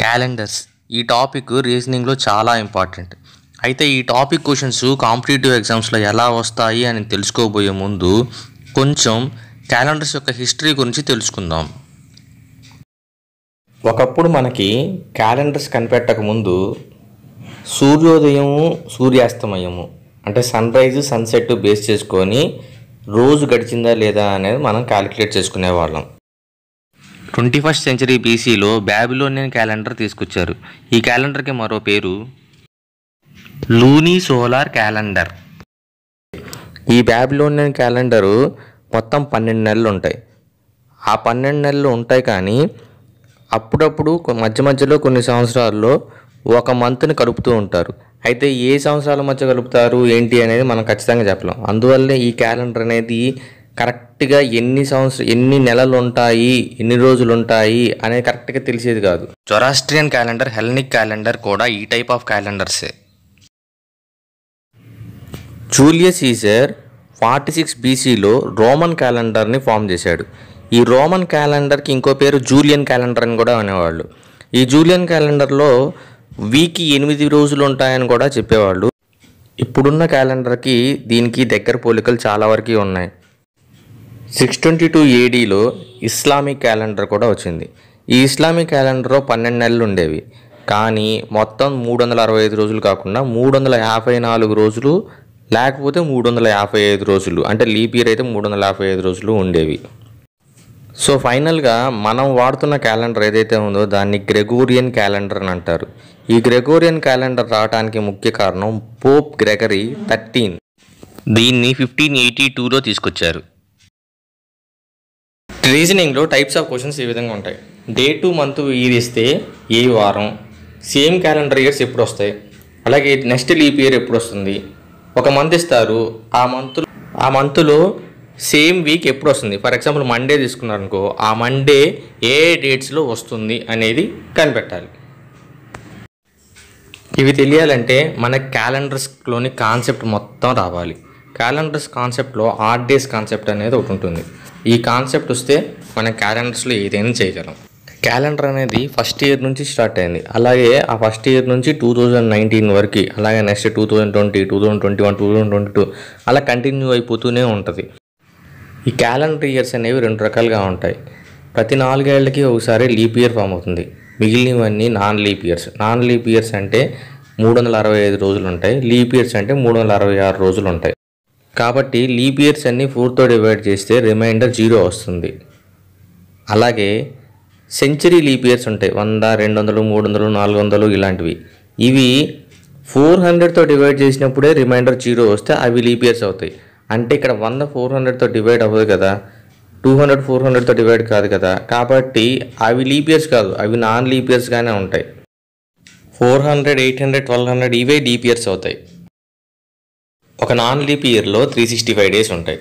calendars ఈ topic రీజనింగ్లో చాలా important అయితే ఈ టాపిక్ క్వశ్చన్స్ కాంపిటేటివ్ ఎగ్జామ్స్లో ఎలా వస్తాయి అని తెలుసుకోబోయే ముందు కొంచెం క్యాలెండర్స్ యొక్క హిస్టరీ గురించి తెలుసుకుందాం ఒకప్పుడు మనకి క్యాలెండర్స్ కనిపెట్టక ముందు సూర్యోదయము సూర్యాస్తమయము అంటే సన్ రైజ్ సన్సెట్ బేస్ చేసుకొని రోజు గడిచిందా లేదా అనేది మనం క్యాలిక్యులేట్ చేసుకునేవాళ్ళం ట్వంటీ ఫస్ట్ సెంచరీ బీసీలో బ్యాబిలోనియన్ క్యాలెండర్ తీసుకొచ్చారు ఈ క్యాలెండర్కి మరో పేరు లూనీ సోలార్ క్యాలెండర్ ఈ బ్యాబిలోనియన్ క్యాలెండరు మొత్తం పన్నెండు నెలలు ఉంటాయి ఆ పన్నెండు నెలలు ఉంటాయి కానీ అప్పుడప్పుడు కొ- మధ్య మధ్యలో కొన్ని సంవత్సరాల్లో ఒక మంత్ని కలుపుతూ ఉంటారు అయితే ఏ సంవత్సరాల మధ్య కలుపుతారు ఏంటి అనేది మనం ఖచ్చితంగా చెప్పలేం అందువల్లే ఈ క్యాలెండర్ అనేది కరెక్ట్గా ఎన్ని సంవత్సరం ఎన్ని నెలలు ఉంటాయి ఎన్ని రోజులు ఉంటాయి అనేది కరెక్ట్గా తెలిసేది కాదు జొరాస్ట్రియన్ క్యాలెండర్ హెల్నిక్ క్యాలెండర్ కూడా ఈ టైప్ ఆఫ్ క్యాలెండర్సే జూలియస్ సీజర్ ఫార్టీ సిక్స్ బీసీలో రోమన్ క్యాలెండర్ని ఫామ్ చేశాడు ఈ రోమన్ క్యాలెండర్కి ఇంకో పేరు జూలియన్ క్యాలెండర్ అని కూడా అనేవాళ్ళు ఈ జూలియన్ క్యాలెండర్లో వీక్కి ఎనిమిది రోజులు ఉంటాయని కూడా చెప్పేవాళ్ళు ఇప్పుడున్న క్యాలెండర్కి దీనికి దగ్గర పోలికలు చాలా వరకు ఉన్నాయి సిక్స్ ట్వంటీ టూ ఏడీలో ఇస్లామిక్ క్యాలెండర్ కూడా వచ్చింది ఈ ఇస్లామిక్ క్యాలెండర్లో పన్నెండు నెలలు ఉండేవి కానీ మొత్తం మూడు వందల అరవై ఐదు రోజులు కాకుండా మూడు వందల యాభై నాలుగు రోజులు లేకపోతే మూడు వందల యాభై ఐదు రోజులు అంటే లీప్ ఇయర్ అయితే మూడు వందల యాభై ఐదు రోజులు ఉండేవి సో ఫైనల్గా మనం వాడుతున్న క్యాలెండర్ ఏదైతే ఉందో దాన్ని గ్రెగోరియన్ క్యాలెండర్ అని అంటారు ఈ గ్రెగోరియన్ క్యాలెండర్ రావడానికి ముఖ్య కారణం పోప్ గ్రెగరీ థర్టీన్ దీన్ని ఫిఫ్టీన్ ఎయిటీ టూలో తీసుకొచ్చారు రీజనింగ్లో టైప్స్ ఆఫ్ క్వశ్చన్స్ ఈ విధంగా ఉంటాయి డే టు మంత్ ఇయర్ ఇస్తే ఏ వారం సేమ్ క్యాలెండర్ ఇయర్స్ ఎప్పుడు వస్తాయి అలాగే నెక్స్ట్ లీప్ ఇయర్ ఎప్పుడు వస్తుంది ఒక మంత్ ఇస్తారు ఆ మంత్ ఆ మంత్లో సేమ్ వీక్ ఎప్పుడు వస్తుంది ఫర్ ఎగ్జాంపుల్ మండే తీసుకున్నారనుకో ఆ మండే ఏ డేట్స్లో వస్తుంది అనేది కనిపెట్టాలి ఇవి తెలియాలంటే మన క్యాలెండర్స్లోని కాన్సెప్ట్ మొత్తం రావాలి క్యాలెండర్స్ కాన్సెప్ట్లో ఆర్ట్ డేస్ కాన్సెప్ట్ అనేది ఒకటి ఉంటుంది ఈ కాన్సెప్ట్ వస్తే మన క్యాలెండర్స్లో ఏదైనా చేయగలం క్యాలెండర్ అనేది ఫస్ట్ ఇయర్ నుంచి స్టార్ట్ అయింది అలాగే ఆ ఫస్ట్ ఇయర్ నుంచి టూ థౌజండ్ నైన్టీన్ వరకు అలాగే next two thousand twenty two thousand twenty one two thousand twenty two అలా కంటిన్యూ అయిపోతూనే ఉంటుంది ఈ క్యాలెండర్ ఇయర్స్ అనేవి రెండు రకాలుగా ఉంటాయి ప్రతి నాలుగేళ్లకి ఒకసారి లీప్ ఇయర్ ఫామ్ అవుతుంది మిగిలినవన్నీ non leap years non leap years అంటే మూడు వందల అరవై ఐదు రోజులు ఉంటాయి లీప్ ఇయర్స్ అంటే మూడు వందల అరవై ఆరు రోజులు ఉంటాయి కాబట్టి లీప్ ఇయర్స్ అన్ని ఫోర్తో డివైడ్ చేస్తే రిమైండర్ జీరో వస్తుంది అలాగే సెంచరీ లీప్ ఇయర్స్ ఉంటాయి వంద రెండు వందలు మూడు వందలు నాలుగు వందలు ఇలాంటివి ఇవి ఫోర్ హండ్రెడ్తో డివైడ్ చేసినప్పుడే రిమైండర్ జీరో వస్తే అవి లీప్ ఇయర్స్ అవుతాయి అంటే ఇక్కడ వంద ఫోర్ హండ్రెడ్తో డివైడ్ అవ్వదు కదా టూ హండ్రెడ్ ఫోర్ హండ్రెడ్తో డివైడ్ కాదు కదా కాబట్టి అవి లీప్ ఇయర్స్ కాదు అవి నాన్ లీప్ ఇయర్స్గానే ఉంటాయి four hundred eight hundred twelve hundred ఇవే లీప్ ఇయర్స్ అవుతాయి ఒక నాన్ లీప్ ఇయర్లో త్రీ సిక్స్టీ ఫైవ్ డేస్ ఉంటాయి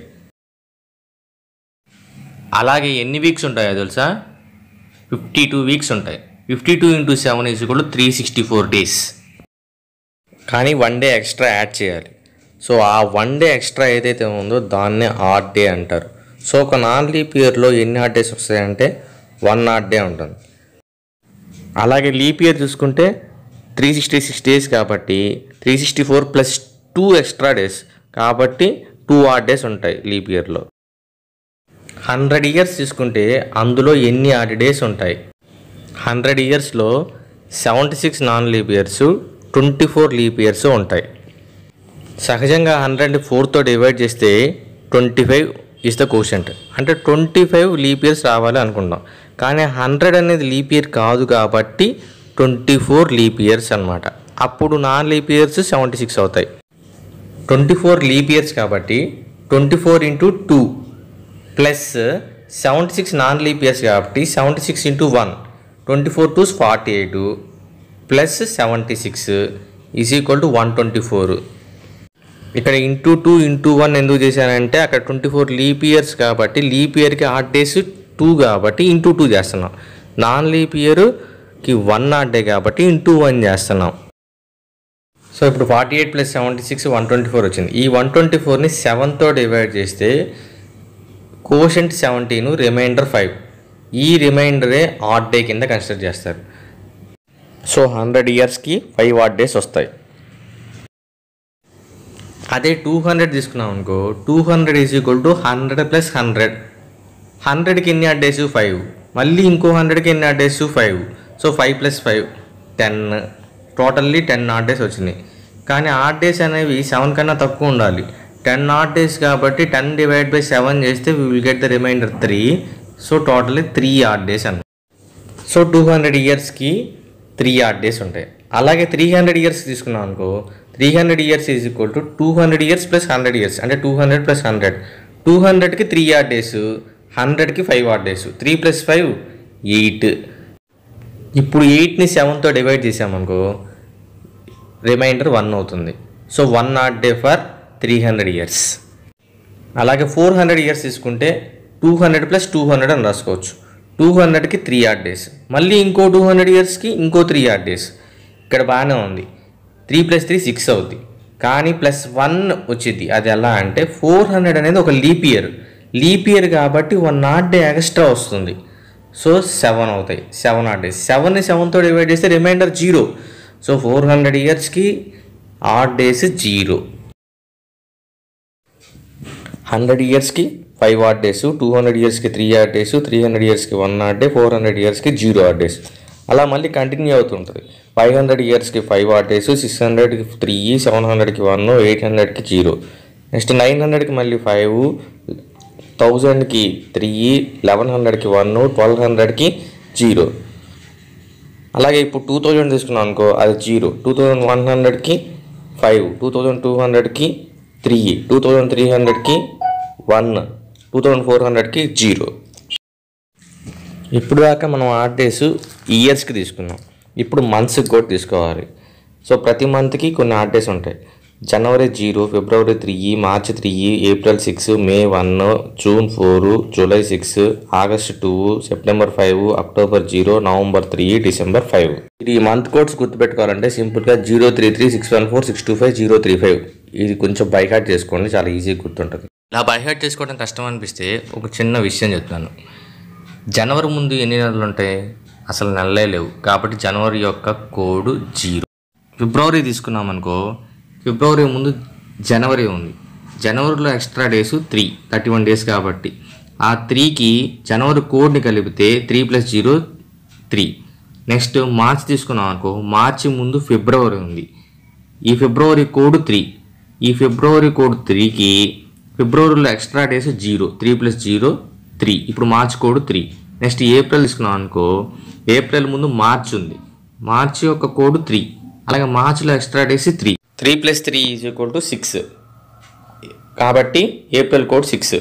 అలాగే ఎన్ని వీక్స్ ఉంటాయో తెలుసా ఫిఫ్టీ టూ వీక్స్ ఉంటాయి fifty two into seven is కూడా త్రీ సిక్స్టీ ఫోర్ డేస్ కానీ వన్ డే ఎక్స్ట్రా యాడ్ చేయాలి సో ఆ వన్ డే ఎక్స్ట్రా ఏదైతే ఉందో దాన్నే ఆర్ట్ డే అంటారు సో ఒక నాన్ లీప్ ఇయర్లో ఎన్ని ఆర్ట్ డేస్ వస్తాయంటే వన్ ఆర్ట్ డే ఉంటుంది అలాగే లీప్ ఇయర్ చూసుకుంటే త్రీ సిక్స్టీ సిక్స్ డేస్ కాబట్టి three sixty four plus two extra days కాబట్టి టూ ఆర్ట్ డేస్ ఉంటాయి లీప్ ఇయర్లో హండ్రెడ్ ఇయర్స్ తీసుకుంటే అందులో ఎన్ని ఆర్ట్ డేస్ ఉంటాయి హండ్రెడ్ ఇయర్స్లో seventy six non leap years twenty four leap years ఉంటాయి సహజంగా హండ్రెడ్ ఫోర్తో డివైడ్ చేస్తే twenty five is the quotient అంటే ట్వంటీ ఫైవ్ లీప్ ఇయర్స్ రావాలి అనుకుంటాం కానీ హండ్రెడ్ అనేది లీప్ ఇయర్ కాదు కాబట్టి ట్వంటీ ఫోర్ లీప్ ఇయర్స్ అనమాట అప్పుడు non leap years seventy six అవుతాయి ట్వంటీ ఫోర్ లీప్ ఇయర్స్ కాబట్టి twenty four into two plus seventy six non leap years కాబట్టి seventy six into one twenty four two forty eight plus seventy six is equal to one twenty four ఇక్కడ into two into one ఎందుకు చేశానంటే అక్కడ twenty four leap years కాబట్టి leap ఇయర్కి odd days two కాబట్టి into two చేస్తున్నాం non leap ఇయర్కి one ఆట్ day కాబట్టి ఇంటూ వన్ చేస్తున్నాం సో ఇప్పుడు forty eight plus seventy six one twenty four వచ్చింది ఈ వన్ ట్వంటీ ఫోర్ని సెవెన్తో డివైడ్ చేస్తే కోషంట్ సెవెంటీన్ రిమైండర్ ఫైవ్ ఈ రిమైండరే ఆడ్ డే కింద కన్సిడర్ చేస్తారు సో హండ్రెడ్ ఇయర్స్కి ఫైవ్ ఆడ్ డేస్ వస్తాయి అదే టూ హండ్రెడ్ తీసుకున్నాం అనుకో two hundred is equal to hundred plus hundred హండ్రెడ్కి ఎన్ని ఆడ్ డేస్ ఫైవ్ మళ్ళీ ఇంకో హండ్రెడ్కి ఎన్ని odd days five so five plus five ten totally ten odd days వచ్చినాయి కానీ ఆడ్ డేస్ అనేవి సెవెన్ కన్నా తక్కువ ఉండాలి టెన్ ఆడ్ డేస్ కాబట్టి టెన్ డివైడ్ బై సెవెన్ చేస్తే we will get the remainder three so totally three odd days అన్నమాట so two hundred ఇయర్స్కి త్రీ ఆడ్ డేస్ ఉంటాయి అలాగే త్రీ హండ్రెడ్ ఇయర్స్ తీసుకున్నాం అనుకో three hundred years is equal to two hundred years plus hundred years అంటే two hundred plus hundred two హండ్రెడ్కి three odd days హండ్రెడ్కి five odd days three plus five eight ఇప్పుడు ఎయిట్ని సెవెన్తో డివైడ్ చేసామనుకో remainder one అవుతుంది so one odd day for three hundred years అలాగే four hundred years తీసుకుంటే two hundred plus two hundred అని రాసుకోవచ్చు టూ హండ్రెడ్కి త్రీ ఆర్ డేస్ మళ్ళీ ఇంకో టూ హండ్రెడ్ ఇయర్స్కి ఇంకో త్రీ ఆర్ డేస్ ఇక్కడ బాగానే ఉంది త్రీ ప్లస్ త్రీ సిక్స్ అవుద్ది కానీ ప్లస్ వన్ వచ్చింది అది ఎలా అంటే ఫోర్ హండ్రెడ్ అనేది ఒక లీప్ ఇయర్ లీప్ ఇయర్ కాబట్టి వన్ నాట్ డే ఎక్స్ట్రా వస్తుంది సో సెవెన్ అవుతాయి సెవెన్ ఆర్ డేస్ సెవెన్ని సెవెన్తో డివైడ్ చేస్తే remainder zero so four hundred ఇయర్స్కి ఆర్ డేస్ జీరో హండ్రెడ్ ఇయర్స్కి five odd days two hundred ఇయర్స్కి three odd days three hundred ఇయర్స్కి one odd day four hundred ఇయర్స్కి జీరో ఆర్ డేస్ అలా మళ్ళీ కంటిన్యూ అవుతుంటుంది ఫైవ్ హండ్రెడ్ ఇయర్స్కి ఫైవ్ ఆర్ డేస్ సిక్స్ హండ్రెడ్కి త్రీ సెవెన్ హండ్రెడ్కి వన్ ఎయిట్ హండ్రెడ్కి జీరో నెక్స్ట్ నైన్ హండ్రెడ్కి మళ్ళీ ఫైవ్ థౌజండ్కి త్రీ లెవెన్ హండ్రెడ్కి వన్ ట్వెల్వ్ హండ్రెడ్కి జీరో అలాగే ఇప్పుడు టూ థౌజండ్ తీసుకున్నాం అనుకో అది జీరో టూ థౌజండ్ వన్ హండ్రెడ్కి ఫైవ్ టూ థౌజండ్ టూ హండ్రెడ్కి త్రీ టూ థౌజండ్ త్రీ హండ్రెడ్కి వన్ టూ థౌజండ్ ఫోర్ హండ్రెడ్కి జీరో ఇప్పుడు దాకా మనం ఆర్ డేస్ ఇయర్స్కి తీసుకున్నాం ఇప్పుడు మంత్స్కి కూడా తీసుకోవాలి సో ప్రతి మంత్కి కొన్ని ఆర్ డేస్ ఉంటాయి జనవరి జీరో ఫిబ్రవరి three March three April six May one June four July six August two September five October zero November three December five ఇది మంత్ కోడ్స్ గుర్తుపెట్టుకోవాలంటే సింపుల్గా zero three three six one four six two five zero three five ఇది కొంచెం by heart చేసుకోండి చాలా ఈజీగా గుర్తుంటుంది ఇలా బైహార్ట్ చేసుకోవడం కష్టం అనిపిస్తే ఒక చిన్న విషయం చెప్తాను జనవరి ముందు ఎన్ని నెలలు ఉంటాయి అసలు నెలలే లేవు కాబట్టి జనవరి యొక్క కోడ్ జీరో ఫిబ్రవరి తీసుకున్నాం అనుకో ఫిబ్రవరి ముందు జనవరి ఉంది జనవరిలో extra days three thirty one days కాబట్టి ఆ త్రీకి జనవరి కోడ్ని కలిపితే three plus zero three next March తీసుకున్నాం అనుకో మార్చి ముందు ఫిబ్రవరి ఉంది ఈ ఫిబ్రవరి కోడ్ త్రీ ఈ ఫిబ్రవరి కోడ్ త్రీకి ఫిబ్రవరిలో extra days zero three plus zero three ఇప్పుడు March code three next April తీసుకున్నాం అనుకో ఏప్రిల్ ముందు మార్చ్ ఉంది మార్చ్ యొక్క కోడ్ త్రీ అలాగే మార్చ్లో extra days three three plus three is equal to six కాబట్టి ఏప్రిల్ కోడ్ సిక్స్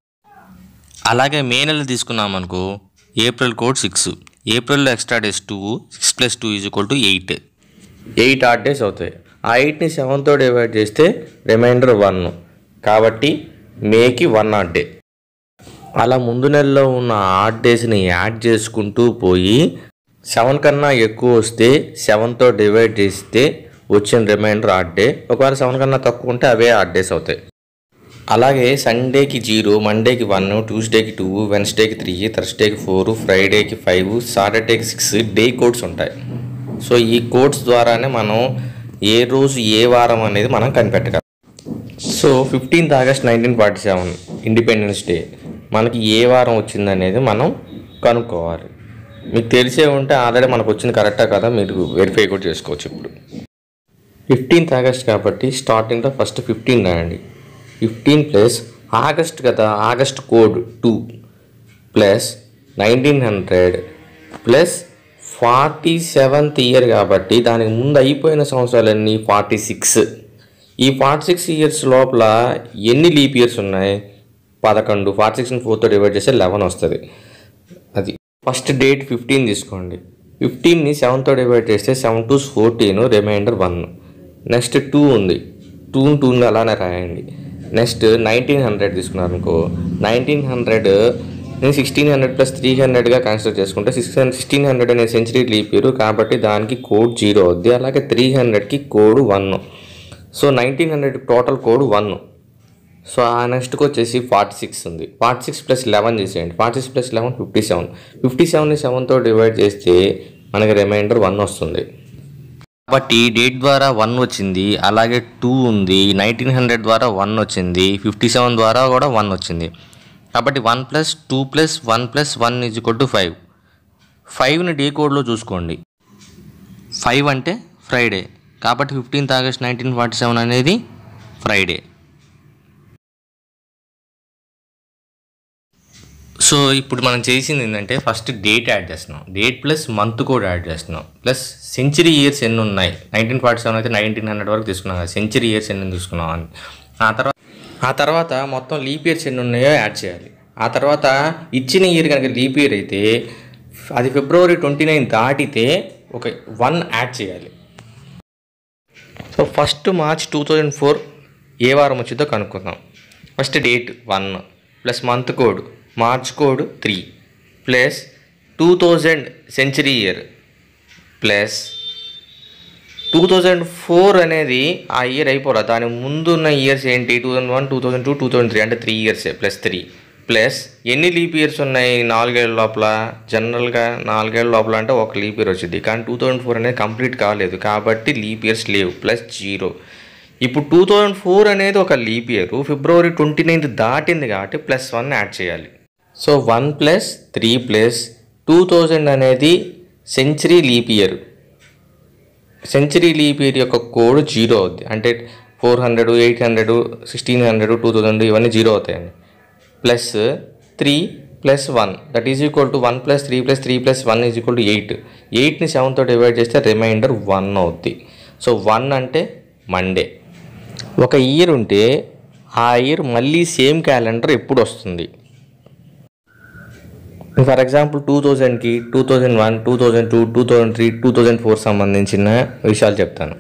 అలాగే మే నెల తీసుకున్నాం అనుకో ఏప్రిల్ కోడ్ సిక్స్ ఏప్రిల్లో extra days two six plus two is equal to eight eight odd days అవుతాయి ఆ ఎయిట్ని సెవెన్తో డివైడ్ చేస్తే రిమైండర్ వన్ కాబట్టి మేకి వన్ ఆడ్ డే అలా ముందు నెలలో ఉన్న ఆడ్ డేస్ని యాడ్ చేసుకుంటూ పోయి సెవెన్ కన్నా ఎక్కువ వస్తే సెవెన్తో డివైడ్ చేస్తే వచ్చిన రిమైండర్ ఆడ్ డే ఒకవేళ సెవెన్ కన్నా తక్కువ ఉంటే అవే ఆడ్ డేస్ అవుతాయి అలాగే సండేకి జీరో మండేకి వన్ ట్యూస్డేకి టూ వెన్స్డేకి త్రీ థర్స్డేకి ఫోర్ ఫ్రైడేకి ఫైవ్ సాటర్డేకి సిక్స్ డే కోడ్స్ ఉంటాయి సో ఈ కోడ్స్ ద్వారానే మనం ఏ రోజు ఏ వారం అనేది మనం కనిపెట్టగలం so fifteenth August nineteen forty seven Independence Day మనకి ఏ వారం వచ్చిందనేది మనం కనుక్కోవాలి మీకు తెలిసే ఉంటే ఆల్రెడీ మనకు వచ్చింది కరెక్టా కదా మీరు వెరిఫై కూడా చేసుకోవచ్చు ఇప్పుడు ఫిఫ్టీన్త్ ఆగస్ట్ కాబట్టి స్టార్టింగ్లో ఫస్ట్ ఫిఫ్టీన్ రాయండి ఫిఫ్టీన్ ప్లస్ ఆగస్ట్ కదా August code two plus nineteen hundred plus forty seventh year కాబట్టి దానికి ముందు అయిపోయిన సంవత్సరాలన్నీ ఫార్టీ సిక్స్ ఈ ఫార్టీ సిక్స్ ఇయర్స్ లోపల ఎన్ని లీప్ ఇయర్స్ ఉన్నాయి పదకొండు ఫార్టీ సిక్స్ని ఫోర్తో డివైడ్ చేస్తే లెవెన్ వస్తుంది అది ఫస్ట్ డేట్ ఫిఫ్టీన్ తీసుకోండి ఫిఫ్టీన్ని సెవెన్తో డివైడ్ చేస్తే seven two fourteen remainder one next two ఉంది టూ టూని అలానే రాయండి నెక్స్ట్ నైన్టీన్ హండ్రెడ్ తీసుకున్నారు అనుకో నైన్టీన్ హండ్రెడ్ నేను సిక్స్టీన్ హండ్రెడ్ ప్లస్ త్రీ హండ్రెడ్గా కన్సిడర్ చేసుకుంటే సిక్స్ సిక్స్టీన్ హండ్రెడ్ అనే సెంచరీ లీప్ ఇయర్ కాబట్టి దానికి కోడ్ జీరో అవుద్ది అలాగే త్రీ హండ్రెడ్కి code one so nineteen hundred total code one so ఆ నెక్స్ట్కి వచ్చేసి ఫార్టీ సిక్స్ ఉంది ఫార్టీ సిక్స్ ప్లస్ లెవెన్ చేసేయండి forty six plus eleven fifty seven fifty సెవెన్ని సెవెన్తో డివైడ్ చేస్తే మనకి రిమైండర్ వన్ వస్తుంది కాబట్టి డేట్ ద్వారా వన్ వచ్చింది అలాగే టూ ఉంది నైన్టీన్ హండ్రెడ్ ద్వారా వన్ వచ్చింది ఫిఫ్టీ సెవెన్ ద్వారా కూడా వన్ వచ్చింది కాబట్టి one plus two plus one plus one is equal to five ఫైవ్ని డే కోడ్లో చూసుకోండి ఫైవ్ అంటే ఫ్రైడే కాబట్టి fifteenth August nineteen forty seven అనేది ఫ్రైడే సో ఇప్పుడు మనం చేసింది ఏంటంటే ఫస్ట్ డేట్ యాడ్ చేస్తున్నాం డేట్ ప్లస్ మంత్ కూడా యాడ్ చేస్తున్నాం ప్లస్ సెంచరీ ఇయర్స్ ఎన్ని ఉన్నాయి నైన్టీన్ ఫార్టీ సెవెన్ అయితే నైన్టీన్ హండ్రెడ్ వరకు తీసుకున్నాం కదా సెంచరీ ఇయర్స్ ఎన్ని తీసుకున్నాం అని ఆ తర్వాత ఆ తర్వాత మొత్తం లీప్ ఇయర్స్ ఎన్ని ఉన్నాయో యాడ్ చేయాలి ఆ తర్వాత ఇచ్చిన ఇయర్ కనుక లీప్ ఇయర్ అయితే అది ఫిబ్రవరి ట్వంటీ నైన్ దాటితే ఒక వన్ యాడ్ చేయాలి so first March two thousand four ఏ వారం వచ్చిందో కనుక్కుందాం first date one plus month code March code three plus two thousand century year plus two thousand four అనేది ఆ ఇయర్ అయిపోరా దాని ముందున్న ఇయర్స్ ఏంటి two thousand one two thousand two two thousand three అంటే త్రీ ఇయర్సే ప్లస్ త్రీ ప్లస్ ఎన్ని leap years ఉన్నాయి నాలుగేళ్ళ లోపల జనరల్గా నాలుగేళ్ళ లోపల అంటే ఒక లీప్ ఇయర్ వచ్చింది కానీ టూ థౌజండ్ ఫోర్ అనేది కంప్లీట్ కాలేదు కాబట్టి లీప్ ఇయర్స్ లేవు ప్లస్ జీరో ఇప్పుడు టూ థౌజండ్ ఫోర్ అనేది ఒక leap year February twenty ninth దాటింది కాబట్టి ప్లస్ వన్ యాడ్ చేయాలి so one plus three plus two thousand అనేది century leap year century leap year యొక్క కోడ్ జీరో అవుద్ది అంటే four hundred eight hundred sixteen hundred two thousand ఇవన్నీ zero అవుతాయండి plus three plus one that is equal to one plus three plus three plus one is equal to eight ఎయిట్ని సెవెన్తో divide చేస్తే remainder one అవుద్ది so one అంటే Monday ఒక year ఉంటే ఆ ఇయర్ మళ్ళీ సేమ్ క్యాలెండర్ ఎప్పుడు వస్తుంది ఫర్ ఎగ్జాంపుల్ టూ థౌజండ్కి two thousand one two thousand two two thousand three two thousand four సంబంధించిన విషయాలు చెప్తాను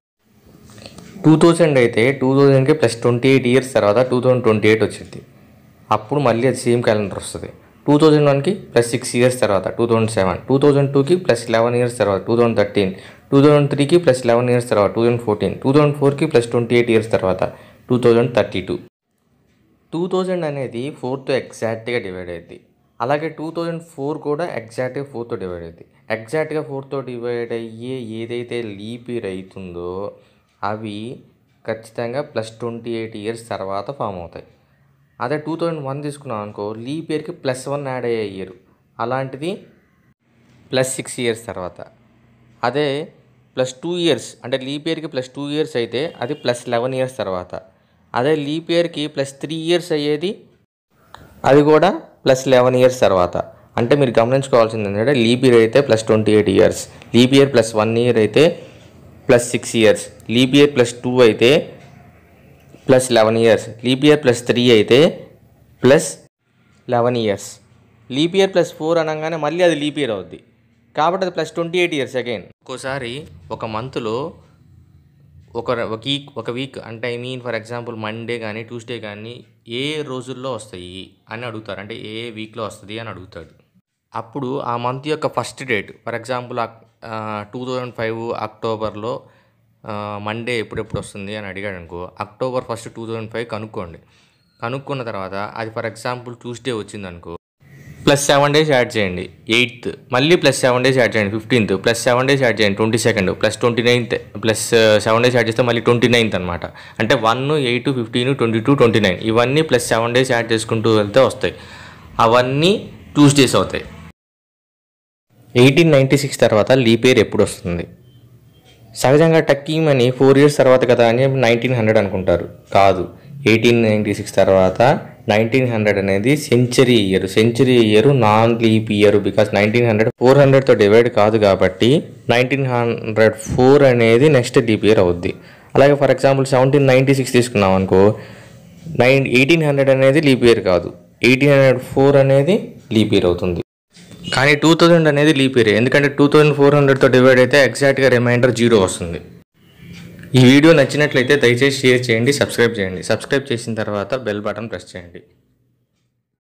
టూ థౌజండ్ అయితే టూ థౌజండ్కి ప్లస్ ట్వంటీ ఎయిట్ ఇయర్స్ తర్వాత టూ థౌజండ్ ట్వంటీ ఎయిట్ వచ్చింది అప్పుడు మళ్ళీ అది సేమ్ క్యాలెండర్ వస్తుంది టూ థౌజండ్ వన్కి ప్లస్ సిక్స్ ఇయర్స్ తర్వాత two thousand seven two thousand టూకి ప్లస్ లెవెన్ ఇయర్స్ తర్వాత two thousand thirteen two thousand త్రీకి ప్లస్ లెవెన్ ఇయర్స్ తర్వాత two thousand fourteen two thousand ఫోర్కి ప్లస్ ట్వంటీ ఎయిట్ ఇయర్స్ తర్వాత two thousand thirty two two thousand అనేది ఫోర్తో ఎగ్జాక్ట్గా divide అయ్యింది అలాగే టూ థౌజండ్ ఫోర్ కూడా ఎగ్జాక్ట్గా ఫోర్తో డివైడ్ అయ్యింది ఎగ్జాక్ట్గా ఫోర్తో డివైడ్ అయ్యే ఏదైతే లీప్ ఇయర్ అవుతుందో అవి ఖచ్చితంగా ప్లస్ ట్వంటీ ఎయిట్ ఇయర్స్ తర్వాత ఫామ్ అవుతాయి అదే టూ థౌజండ్ వన్ తీసుకున్నాం అనుకో లీప్ ఇయర్కి ప్లస్ వన్ యాడ్ అయ్యే ఇయర్ అలాంటిది ప్లస్ సిక్స్ ఇయర్స్ తర్వాత అదే ప్లస్ టూ ఇయర్స్ అంటే లీప్ ఇయర్కి ప్లస్ టూ ఇయర్స్ అయితే అది ప్లస్ లెవెన్ ఇయర్స్ తర్వాత అదే లీప్ ఇయర్కి ప్లస్ త్రీ ఇయర్స్ అయ్యేది అది కూడా ప్లస్ లెవెన్ ఇయర్స్ తర్వాత అంటే మీరు గమనించుకోవాల్సింది ఏంటంటే లీప్ ఇయర్ అయితే plus twenty eight years leap year plus one year అయితే plus six years leap year plus two అయితే plus eleven years leap year plus three అయితే plus eleven years leap year plus four అనగానే మళ్ళీ అది leap year అవుద్ది కాబట్టి అది plus twenty eight years again ఒక్కోసారి ఒక మంత్లో ఒక ఒక వీక్ ఒక వీక్ అంటే I mean for example Monday కానీ ట్యూస్డే కానీ ఏ రోజుల్లో వస్తాయి అని అడుగుతారు అంటే ఏ వీక్లో వస్తుంది అని అడుగుతాడు అప్పుడు ఆ మంత్ యొక్క first date for example two thousand five అక్టోబర్లో మండే ఎప్పుడెప్పుడు వస్తుంది అని అడిగాడు అనుకో October first two thousand five కనుక్కోండి కనుక్కున్న తర్వాత అది ఫర్ ఎగ్జాంపుల్ ట్యూస్డే వచ్చింది అనుకో ప్లస్ సెవెన్ డేస్ యాడ్ చేయండి ఎయిత్ మళ్ళీ ప్లస్ సెవెన్ డేస్ యాడ్ చేయండి fifteenth plus seven days add చేయండి twenty second plus twenty ninth plus seven days add చేస్తే మళ్ళీ ట్వంటీ నైన్త్ అనమాట అంటే one eight fifteen twenty two twenty nine ఇవన్నీ plus seven days add చేసుకుంటూ వెళ్తే వస్తాయి అవన్నీ ట్యూస్డేస్ అవుతాయి ఎయిటీన్ నైంటీ సిక్స్ తర్వాత లీప్ ఇయర్ ఎప్పుడు వస్తుంది సహజంగా టక్కీమ్ అని ఫోర్ ఇయర్స్ తర్వాత కదా అని నైన్టీన్ హండ్రెడ్ అనుకుంటారు కాదు ఎయిటీన్ నైంటీ సిక్స్ తర్వాత నైన్టీన్ హండ్రెడ్ అనేది century year century year non leap year because nineteen hundred four హండ్రెడ్తో డివైడ్ కాదు కాబట్టి నైన్టీన్ హండ్రెడ్ ఫోర్ అనేది నెక్స్ట్ లీప్ ఇయర్ అవుద్ది అలాగే for example seventeen ninety six తీసుకున్నాం అనుకో నైన్ ఎయిటీన్ హండ్రెడ్ అనేది లీప్ ఇయర్ కాదు ఎయిటీన్ హండ్రెడ్ ఫోర్ అనేది లీప్ ఇయర్ అవుతుంది కానీ టూ థౌజండ్ అనేది లీప్ ఇయర్ ఎందుకంటే టూ థౌజండ్ ఫోర్ హండ్రెడ్తో డివైడ్ అయితే ఎగ్జాక్ట్గా రిమైండర్ జీరో వస్తుంది ఈ వీడియో నచ్చినట్లయితే దయచేసి షేర్ చేయండి సబ్స్క్రైబ్ చేయండి సబ్స్క్రైబ్ చేసిన తర్వాత బెల్ బటన్ ప్రెస్ చేయండి